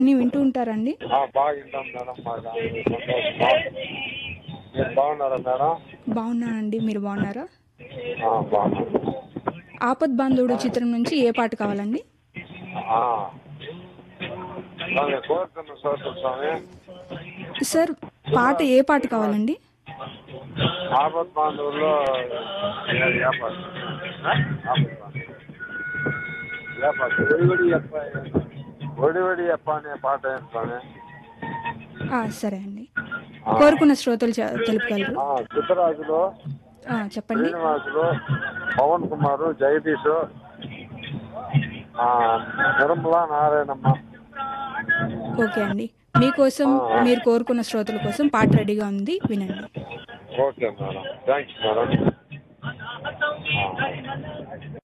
ని వింటూ ఉంటారండి ఆ, బాగా వింటాం మేడం బాగా సంతోషం మీరు బాగున్నారా మేడం బాగున్నానండి మీరు బాగున్నారా ఆ, బాగున్నాను ఆపద్ బాంధవుడు చిత్రం నుంచి ఏ పాట కావాలండి ఆ. స్వామి కోరుతున్న సోదరు స్వామి సార్ పాట ఏ పాట కావాలండి ఆపత్ బాంధవుల్లో ఏ- ఏ పాట? ఆపత్ బాంధవులు. ఏ పాట? ఒడివడి అప్ప ఒడివడి అప్ప అనే పాట ఏం స్వామి ఆ, సరే అండి కోరుకున్న శ్రోతలు చె- తెలుపగలరు ఆ, చిత్తరాజులో ఆ, చెప్పండి శ్రీనివాసులు పవన్ కుమారు జగదీష్ ఆ, నిర్మల నారాయణమ్మ ఓకే అండి మీకోసం మీరు కోరుకున్న శ్రోతల కోసం పాట రెడీగా ఉంది వినండి ఓకే మేడం థ్యాంక్స్ మేడం